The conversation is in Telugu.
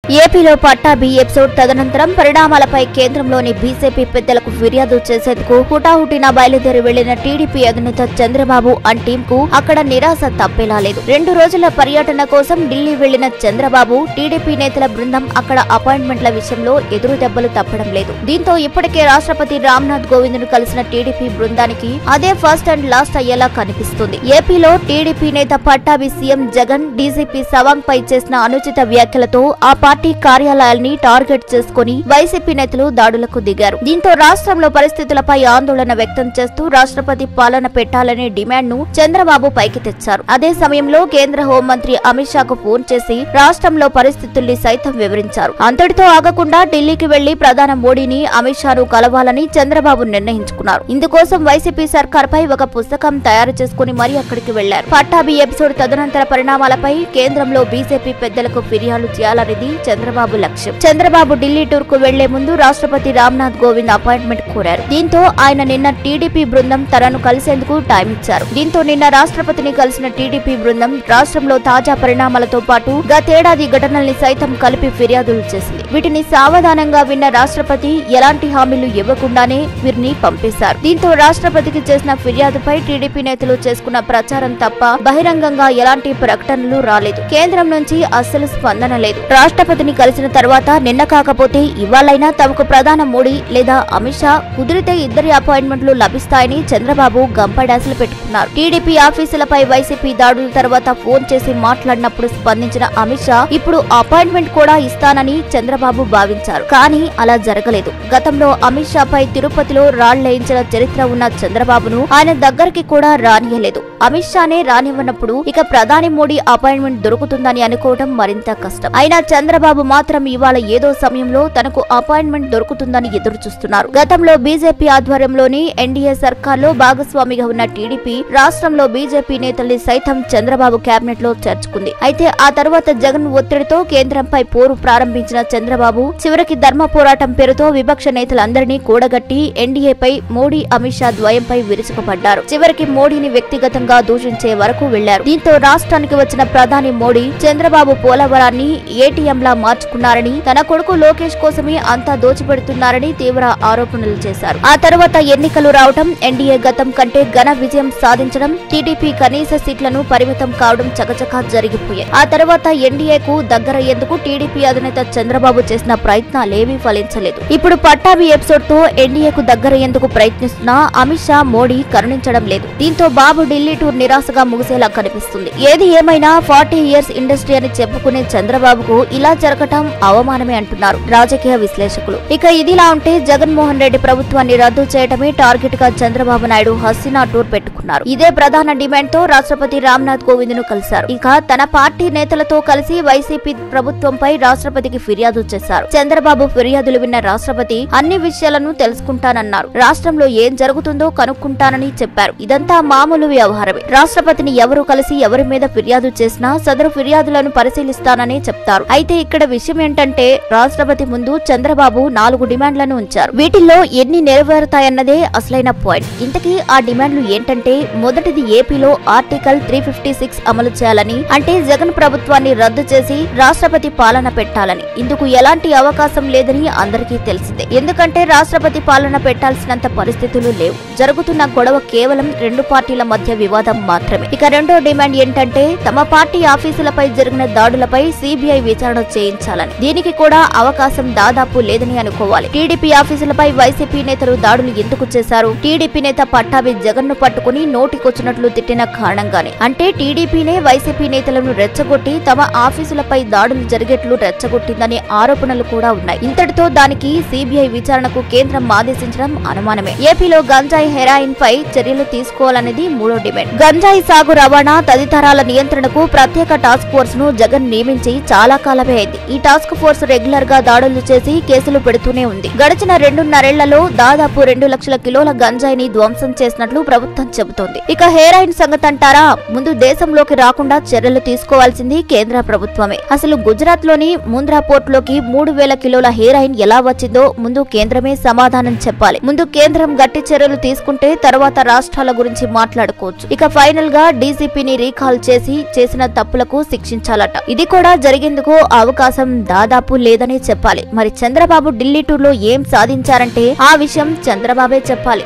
ఏపీలో పట్టాభి ఎపిసోడ్ తదనంతరం పరిణామాలపై కేంద్రంలోని బీజేపీ పెద్దలకు ఫిర్యాదు చేసేందుకు హుటాహుటిన బయలుదేరి వెళ్లిన టీడీపీ అధినేత చంద్రబాబు అండ్ టీం కు అక్కడ నిరాశ తప్పేలా లేదు రెండు రోజుల పర్యటన కోసం ఢిల్లీ వెళ్లిన చంద్రబాబు టీడీపీ నేతల బృందం అక్కడ అపాయింట్మెంట్ల విషయంలో ఎదురు దెబ్బలు తప్పడం లేదు దీంతో ఇప్పటికే రాష్ట్రపతి రామ్నాథ్ కోవింద్ ను కలిసిన టీడీపీ బృందానికి అదే ఫస్ట్ అండ్ లాస్ట్ అయ్యేలా కనిపిస్తుంది ఏపీలో టీడీపీ నేత పట్టాభి సీఎం జగన్ డీజీపీ సవాంగ్ పై చేసిన అనుచిత వ్యాఖ్యలతో ఆ పార్టీ కార్యాలయాల్ని టార్గెట్ చేసుకుని వైసీపీ నేతలు దాడులకు దిగారు దీంతో రాష్ట్రంలో పరిస్థితులపై ఆందోళన వ్యక్తం చేస్తూ రాష్ట్రపతి పాలన పెట్టాలనే డిమాండ్ ను చంద్రబాబు పైకి తెచ్చారు అదే సమయంలో కేంద్ర హోంమంత్రి అమిత్ షాకు ఫోన్ చేసి రాష్ట్రంలో పరిస్థితుల్ని సైతం వివరించారు అంతటితో ఆగకుండా ఢిల్లీకి వెళ్లి ప్రధాని మోడీని అమిత్ షాను కలవాలని చంద్రబాబు నిర్ణయించుకున్నారు ఇందుకోసం వైసీపీ సర్కార్ పై ఒక పుస్తకం తయారు చేసుకుని మరీ అక్కడికి వెళ్లారు పట్టాభి ఎపిసోడ్ తదనంతర పరిణామాలపై కేంద్రంలో బీజేపీ పెద్దలకు ఫిర్యాదు చేయాలనేది చంద్రబాబు లక్ష్యం చంద్రబాబు ఢిల్లీ టూర్ కు వెళ్లే ముందు రాష్ట్రపతి రామ్నాథ్ కోవింద్ అపాయింట్మెంట్ కోరారు దీంతో ఆయన నిన్న టీడీపీ బృందం తనను కలిసేందుకు టైం ఇచ్చారు దీంతో నిన్న రాష్ట్రపతిని కలిసిన టీడీపీ బృందం రాష్ట్రంలో తాజా పరిణామాలతో పాటు గతేడాది ఘటనల్ని సైతం కలిపి ఫిర్యాదులు చేసింది వీటిని సావధానంగా విన్న రాష్ట్రపతి ఎలాంటి హామీలు ఇవ్వకుండానే వీరిని పంపేశారు దీంతో రాష్ట్రపతికి చేసిన ఫిర్యాదుపై టీడీపీ నేతలు చేసుకున్న ప్రచారం తప్ప బహిరంగంగా ఎలాంటి ప్రకటనలు రాలేదు కేంద్రం నుంచి అస్సలు స్పందన లేదు రాష్ట్రపతిని కలిసిన తర్వాత నిన్న కాకపోతే ఇవాళైనా తమకు ప్రధాన మోడీ లేదా అమిత్ షా కుదిరితే ఇద్దరి అపాయింట్మెంట్లు లభిస్తాయని చంద్రబాబు గంపడాసలు పెట్టుకున్నారు టీడీపీ ఆఫీసులపై వైసీపీ దాడుల తర్వాత ఫోన్ చేసి మాట్లాడినప్పుడు స్పందించిన అమిత్ షా ఇప్పుడు అపాయింట్మెంట్ కూడా ఇస్తానని చంద్రబాబు భావించారు కానీ అలా జరగలేదు గతంలో అమిత్ షా పై తిరుపతిలో రాళ్లేయించిన చరిత్ర ఉన్న చంద్రబాబును ఆయన దగ్గరికి కూడా రానియలేదు అమిత్ షానే రానివ్వనప్పుడు ఇక ప్రధాని మోడీ అపాయింట్మెంట్ దొరుకుతుందని అనుకోవడం మరింత కష్టం అయినా చంద్రబాబు మాత్రం ఇవాళ ఏదో సమయంలో తనకు అపాయింట్మెంట్ దొరుకుతుందని ఎదురు చూస్తున్నారు గతంలో బీజేపీ ఆధ్వర్యంలోని ఎన్డీఏ సర్కార్లో భాగస్వామిగా ఉన్న టీడీపీ రాష్ట్రంలో బీజేపీ నేతల్ని సైతం చంద్రబాబు కేబినెట్ లో చేర్చుకుంది అయితే ఆ తర్వాత జగన్ ఒత్తిడితో కేంద్రంపై పోరు ప్రారంభించిన చంద్రబాబు చివరికి ధర్మ పోరాటం పేరుతో విపక్ష నేతలందరినీ కూడగట్టి ఎన్డీఏపై మోడీ అమిత్ షా ద్వయంపై విరుచుకుపడ్డారు చివరికి మోడీని వ్యక్తిగతంగా దూషించే వరకు వెళ్లారు దీంతో రాష్ట్రానికి వచ్చిన ప్రధాని మోడీ చంద్రబాబు పోలవరాన్ని ఏటీఎంలా మార్చుకున్నారని తన కొడుకు లోకేష్ కోసమే అంతా దోచిపెడుతున్నారని తీవ్ర ఆరోపణలు చేశారు ఆ తర్వాత ఎన్నికలు రావటం ఎన్డీఏ గతం కంటే ఘన విజయం సాధించడం టీడీపీ కనీస సీట్లను పరిమితం కావడం చకచకా జరిగిపోయాయి ఆ తర్వాత ఎన్డీఏకు దగ్గరయ్యేందుకు టీడీపీ అధినేత చంద్రబాబు చేసిన ప్రయత్నాలేవీ ఫలించలేదు ఇప్పుడు పట్టాభి ఎపిసోడ్ తో ఎన్డీఏకు దగ్గరయ్యేందుకు ప్రయత్నిస్తున్న అమిత్ షా మోడీ కరుణించడం లేదు దీంతో బాబు ఢిల్లీ టూర్ నిరాశగా ముగిసేలా కనిపిస్తుంది ఏది ఏమైనా ఫార్టీ ఇయర్స్ ఇండస్ట్రీ అని చెప్పుకునే చంద్రబాబుకు ఇలా జరగటం అవమానమే అంటున్నారు రాజకీయ విశ్లేషకులు ఇక ఇదిలా ఉంటే జగన్మోహన్ రెడ్డి ప్రభుత్వాన్ని రద్దు చేయడమే టార్గెట్ గా చంద్రబాబు నాయుడు హస్తినా టూర్ పెట్టుకున్నారు ఇదే ప్రధాన డిమాండ్ తో రాష్ట్రపతి రామ్నాథ్ కోవింద్ ను కలిశారు ఇక తన పార్టీ నేతలతో కలిసి వైసీపీ ప్రభుత్వంపై రాష్ట్రపతికి ఫిర్యాదు చేశారు చంద్రబాబు ఫిర్యాదులు విన్న రాష్ట్రపతి అన్ని విషయాలను తెలుసుకుంటానన్నారు రాష్ట్రంలో ఏం జరుగుతుందో కనుక్కుంటానని చెప్పారు ఇదంతా మామూలు వ్యవహారమే రాష్ట్రపతిని ఎవరు కలిసి ఎవరి మీద ఫిర్యాదు చేసినా సదరు ఫిర్యాదులను పరిశీలిస్తానని చెప్తారు అయితే ఇక్కడ విషయం ఏంటంటే రాష్ట్రపతి ముందు చంద్రబాబు నాలుగు డిమాండ్లను ఉంచారు వీటిల్లో ఎన్ని నెరవేరుతాయన్నదే అసలైన పాయింట్ ఇంతకీ ఆ డిమాండ్లు ఏంటంటే మొదటిది ఏపీలో ఆర్టికల్ త్రీ ఫిఫ్టీ సిక్స్ అమలు చేయాలని అంటే జగన్ ప్రభుత్వాన్ని రద్దు చేసి రాష్ట్రపతి పాలన పెట్టాలని ఇందుకు ఎలాంటి అవకాశం లేదని అందరికీ తెలిసిందే ఎందుకంటే రాష్ట్రపతి పాలన పెట్టాల్సినంత పరిస్థితులు లేవు జరుగుతున్న గొడవ కేవలం రెండు పార్టీల మధ్య వివాదం మాత్రమే ఇక రెండో డిమాండ్ ఏంటంటే తమ పార్టీ ఆఫీసులపై జరిగిన దాడులపై సిబిఐ విచారణ చేయించాలని దీనికి కూడా అవకాశం దాదాపు లేదని అనుకోవాలి టీడీపీ ఆఫీసులపై వైసీపీ నేతలు దాడులు ఎందుకు చేశారు టీడీపీ నేత పట్టాభి జగన్ ను పట్టుకుని నోటికొచ్చినట్లు తిట్టిన కారణంగానే అంటే టీడీపీనే వైసీపీ నేతలను రెచ్చగొట్టి తమ ఆఫీసులపై దాడులు జరిగేట్లు రెచ్చగొట్టిందనే ఆరోపణలు కూడా ఉన్నాయి ఇంతటితో దానికి సిబిఐ విచారణకు కేంద్రం ఆదేశించడం అనుమానమే ఏపీలో గంజాయి హెరాయిన్ పై చర్యలు తీసుకోవాలనేది మూడో డిమాండ్ గంజాయి సాగు రవాణా తదితరాల నియంత్రణకు ప్రత్యేక టాస్క్ ఫోర్స్ ను జగన్ నియమించి చాలా కాలమే అయింది ఈ టాస్క్ ఫోర్స్ రెగ్యులర్ గా దాడులు చేసి కేసులు పెడుతూనే ఉంది గడిచిన రెండున్నరేళ్లలో దాదాపు రెండు లక్షల కిలోల గంజాయిని ధ్వంసం చేసినట్లు ప్రభుత్వం చెబుతోంది ఇక హెరాయిన్ సంగతి అంటారా ముందు దేశంలోకి రాకుండా చర్యలు తీసుకోవాల్సింది కేంద్ర ప్రభుత్వమే అసలు గుజరాత్ లోని ముంద్రా పోర్ట్ లోకి మూడు వేల కిలోల హెరాయిన్ ఎలా వచ్చిందో ముందు కేంద్రమే సమాధానం చెప్పాలి ముందు కేంద్రం గట్టి చర్యలు తీసుకుంటే తర్వాత రాష్ట్రాల గురించి మాట్లాడుకోవచ్చు ఇక ఇక ఫైనల్ గా డీసీపీని రీకాల్ చేసి చేసిన తప్పులకు శిక్షించాలట ఇది కూడా జరిగేందుకు అవకాశం దాదాపు లేదని చెప్పాలి మరి చంద్రబాబు ఢిల్లీ టూర్ లో ఏం సాధించారంటే ఆ విషయం చంద్రబాబే చెప్పాలి